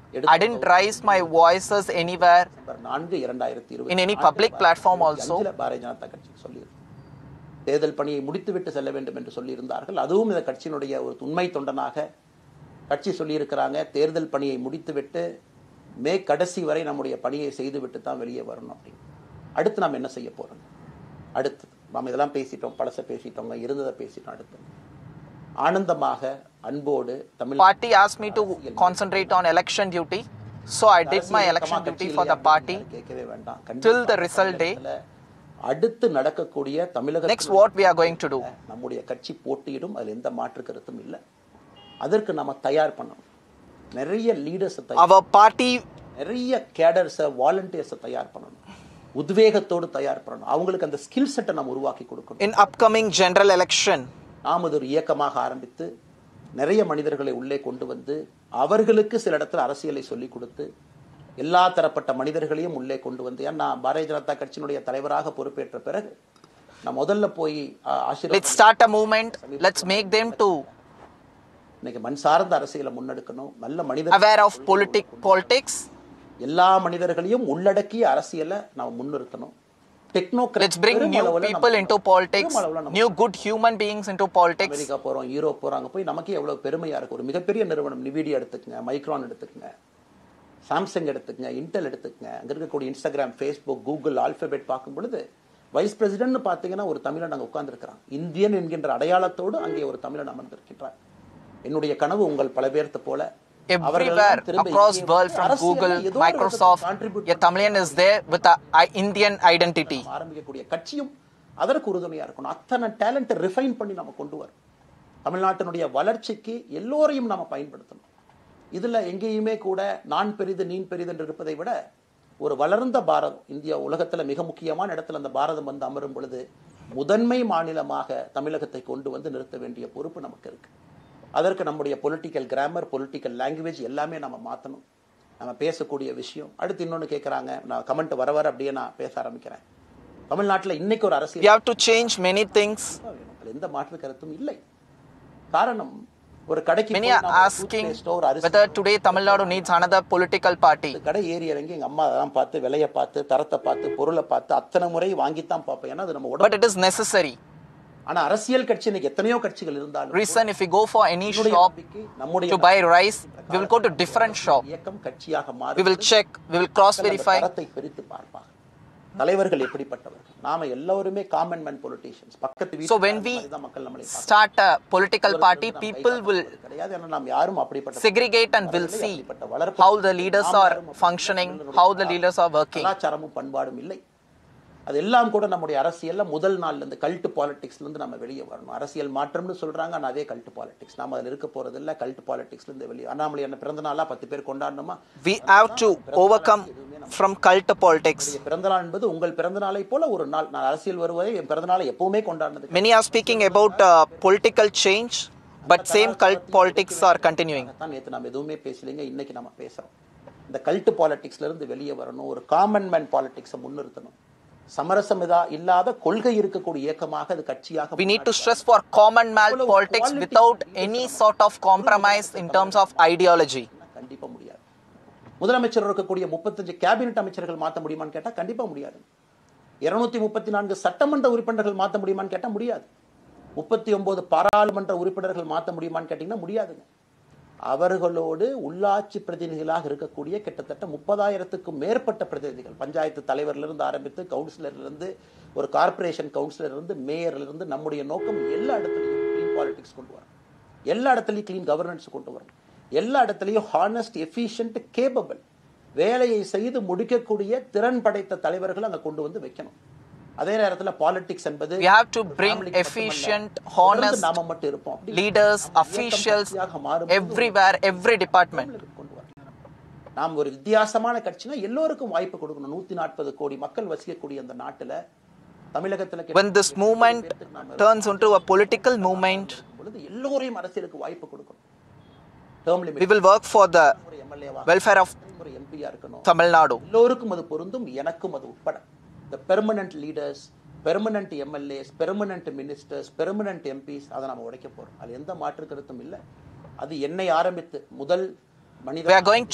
I didn't raise my voices anywhere December நான்கு இரண்டாயிரத்தி இருபத்தி in any public platform also. அஞ்சுல பாரதிய ஜனதா கட்சி சொல்லியிருக்கு தேர்தல் பணியை முடித்துவிட்டு செல்ல வேண்டும் என்று சொல்லியிருந்தார்கள் அதுவும் இந்த கட்சியினுடைய ஒரு உண்மை தொண்டனாக கட்சி சொல்லியிருக்கிறாங்க தேர்தல் பணியை முடித்துவிட்டு மே கடைசி வரை நம்முடைய பணியை செய்துவிட்டு தான் வெளியே வரணும் அப்படின்னு அடுத்து நாம் என்ன செய்ய போறோம் அடுத்து நாம் இதெல்லாம் பேசிட்டோம் பழச பேசிட்டோங்க இருந்ததை பேசிட்டோம் அடுத்து ஆனந்தமாக அன்போடு Tamil Party asked me to concentrate on election duty, so I did my election duty for the party. கேட்கவே வேண்டாம் till the result day. கண்டிப்பா அடுத்து நடக்கக்கூடிய தமிழக Next, what we are going to do? நம்முடைய கட்சி போட்டியிடும் அதுல எந்த மாற்று கருத்தும் இல்லை அதற்கு நம்ம தயார் பண்ணணும் நிறைய லீடர்ஸை தயார் Our party நிறைய கேடர்ஸை வாலண்டியர்ஸை தயார் பண்ணணும் உத்வேகத்தோடு தயார் பண்ணணும் அவங்களுக்கு அந்த ஸ்கில் செட்டை நம்ம உருவாக்கி கொடுக்கணும் in upcoming general election நாம் அது ஒரு இயக்கமாக ஆரம்பித்து நிறைய மனிதர்களை உள்ளே கொண்டு வந்து அவர்களுக்கு சில இடத்துல அரசியலை சொல்லிக் கொடுத்து எல்லா தரப்பட்ட மனிதர்களையும் உள்ளே கொண்டு வந்து ஏன்னா பாரதிய ஜனதா கட்சியினுடைய தலைவராக பொறுப்பேற்ற பிறகு நான் முதல்ல போய் ஆ, let's ஆசீர்வாதம் start a movement let's make them to இன்னைக்கு மண் சார்ந்த அரசியலை முன்னெடுக்கணும் நல்ல மனிதர் aware of politic politics எல்லா மனிதர்களையும் உள்ளடக்கிய அரசியலை நாம் முன்னிறுத்தணும் techno let's bring new people into politics new good human beings into politics America போறோம் யூரோப் போறோம் அங்க போய் நமக்கே எவ்வளவு பெருமையா இருக்கு ஒரு மிகப்பெரிய நிறுவனம் நிவிடியா எடுத்துக்கங்க மைக்ரான் எடுத்துக்கங்க சாம்சங் எடுத்துக்கங்க இன்டெல் எடுத்துக்கங்க அங்க இருக்கக்கூடிய இன்ஸ்டாகிராம் ஃபேஸ்புக் கூகுள் ஆல்பபெட் பார்க்கும் பொழுது வைஸ் பிரசிடென்ட்னு பார்த்தீங்கன்னா ஒரு தமிழன் அங்க உட்கார்ந்துருக்கிறான் இந்தியன் என்கின்ற அடையாளத்தோடு அங்கே ஒரு தமிழன் அமர்ந்திருக்கின்றான் என்னுடைய கனவு உங்கள் பல பேர்த்த போல everywhere திரும்ப across இங்கே world from அரசியல்ல google ஏதோ ஒரு microsoft contribute a tamilian is there with a I- indian identity ஆரம்பிக்கக்கூடிய கட்சியும் அதற்கு உறுதுணையா இருக்கணும் அத்தனை டேலண்ட்டை ரிஃபைன் பண்ணி நம்ம கொண்டு வரோம் தமிழ்நாட்டினுடைய வளர்ச்சிக்கு எல்லோரையும் நாம பயன்படுத்தணும் இதுல எங்கேயுமே கூட நான் பெரிது நீன் பெரிது என்று இருப்பதை விட ஒரு வளர்ந்த பாரதம் இந்தியா உலகத்துல மிக முக்கியமான இடத்துல அந்த பாரதம் வந்து அமரும் பொழுது முதன்மை மாநிலமாக தமிழகத்தை கொண்டு வந்து நிறுத்த வேண்டிய பொறுப்பு நமக்கு இருக்கு அதற்கு நம்முடைய பொலிட்டிக்கல் கிராமர் பொலிட்டிக்கல் லாங்குவேஜ் எல்லாமே நம்ம மாற்றணும் நம்ம பேசக்கூடிய விஷயம் அடுத்து இன்னொன்று கேட்குறாங்க நான் கமெண்ட் வர வர அப்படியே நான் பேச ஆரம்பிக்கிறேன் தமிழ்நாட்டில் இன்னைக்கு ஒரு we அரசியல் have to change many things வேணும். அதுல எந்த மாற்று கருத்தும் இல்லை காரணம் ஒரு கடைக்கு many போய் are நாம ஒரு asking toothpaste ஓ, ஒரு அரிசி whether today tamil nadu needs another political party கடை ஏறி இறங்கி எங்க அம்மா அதெல்லாம் பார்த்து விலையை பார்த்து தரத்தை பார்த்து பொருளை பார்த்து அத்தனை முறை வாங்கித்தான் பார்ப்பேன் ஏன்னா அது நம்ம but உடம்பு it is necessary ஆனா அரசியல் கட்சி இன்னைக்கு எத்தனையோ கட்சிகள் இருந்தாலும் reason if we go for any என்னுடைய shop நம்பிக்கை, நம்முடைய to buy rice we will go to different shop இயக்கம் கட்சியாக we மாறி will check we will cross மக்கள் அந்த verify தரத்தை பிரித்து பார்ப்பாங்க தலைவர்கள் எப்படிப்பட்டவர்கள் நாம எல்லாருமே காமன் மேன் பொலிட்டீஷியன்ஸ் பக்கத்து So when we தான் மக்கள் நம்மளை பார்ப்பாங்க. start a political party நாம் people கை will காட்டுவது கிடையாது ஏன்னா நாம் யாரும் அப்படிப்பட்ட segregate and will see அப்படிப்பட்ட வளர்ப்பு how the leaders are functioning how the leaders are working கலாச்சாரமும் பண்பாடும் இல்லை அது எல்லாம் கூட நம்முடைய அரசியல்ல முதல் நாள்ல இருந்து கல்ட் பாலிடிக்ஸ்ல இருந்து நம்ம வெளியே வரணும் அரசியல் மாற்றம்னு சொல்றாங்க ஆனா அதே கல்ட் பாலிடிக்ஸ் நாம அதுல இருக்க போறது இல்ல கல்ட் பாலிடிக்ஸ்ல இருந்து வெளியே அண்ணாமலை என்ன பிறந்த நாளா பத்து பேர் கொண்டாடணுமா we have to overcome from cult politics என்னுடைய பிறந்த நாள் என்பது உங்கள் பிறந்த நாளை போல ஒரு நாள் நான் அரசியல் வருவதை என் பிறந்த நாளை எப்பவுமே கொண்டாடினது many are speaking about uh, political change but same cult politics are continuing தான் நேத்து நம்ம எதுவுமே பேசலைங்க இன்னைக்கு நம்ம பேசுறோம் இந்த கல்ட் பாலிடிக்ஸ்ல இருந்து வெளியே வரணும் ஒரு காமன் மேன் பாலிடிக்ஸை முன்னிறுத்தணும் சமரசம் இதா இல்லாத கொள்கை இருக்கக்கூடிய இயக்கமாக அது கட்சியாக we need to stress for common man politics without any sort of compromise in terms of ideology கண்டிப்பா முடியாது முதலமைச்சர் இருக்கக்கூடிய முப்பத்தஞ்சு கேபினெட் அமைச்சர்கள் மாத்த முடியுமான்னு கேட்டா கண்டிப்பா முடியாது இருநூத்தி முப்பத்தி நான்கு சட்டமன்ற உறுப்பினர்கள் மாத்த முடியுமான்னு கேட்டா முடியாது முப்பத்தி ஒன்பது பாராளுமன்ற உறுப்பினர்கள் மாத்த முடியுமான்னு கேட்டீங்கன்னா முடியாதுங்க அவர்களோடு உள்ளாட்சி பிரதிநிதிகளாக இருக்கக்கூடிய கிட்டத்தட்ட முப்பதாயிரத்துக்கும் மேற்பட்ட பிரதிநிதிகள் பஞ்சாயத்து தலைவர்ல இருந்து ஆரம்பித்து கவுன்சிலர்ல இருந்து ஒரு கார்ப்பரேஷன் கவுன்சிலர் இருந்து மேயர்ல இருந்து நம்முடைய நோக்கம் எல்லா இடத்துலையும் க்ளீன் பாலிடிக்ஸ் கொண்டு வரணும் எல்லா இடத்துலையும் க்ளீன் கவர்னன்ஸ் கொண்டு வரணும் எல்லா இடத்துலையும் ஹானஸ்ட் எஃபிஷியன்ட் கேபபிள் வேலையை செய்து முடிக்கக்கூடிய திறன் படைத்த தலைவர்கள் அங்க கொண்டு வந்து வைக்கணும் அதே நேரத்துல பாலிடிக்ஸ் என்பது we have to bring family மட்டுமல்ல. efficient தொடர்ந்து honest நாம மட்டும் இருப்போம் அப்படி leaders இயக்கம் officials கட்சியாக மாறும்போது everywhere every department தமிழருக்கு கொண்டு வரணும். நாம் ஒரு வித்தியாசமான கட்சினா எல்லோருக்கும் வாய்ப்பு கொடுக்கணும் நூத்தி நாற்பது கோடி மக்கள் வசிக்கக்கூடிய அந்த நாட்டுல தமிழகத்துல when this movement turns into a political movement பொழுது எல்லோரையும் அரசியலுக்கு வாய்ப்பு கொடுக்கணும் term we limit will work for the ஒரு எம்எல்ஏவா welfare of ஒரு எம்பியா இருக்கணும் tamil nadu எல்லோருக்கும் அது பொருந்தும் எனக்கும் அது உட்பட இந்த permanent leaders permanent MLAs permanent ministers permanent MPs அதை நம்ம உடைக்க போறோம் அது எந்த மாற்று கருத்தும் இல்லை அது என்னை ஆரம்பித்து முதல் we மனித are going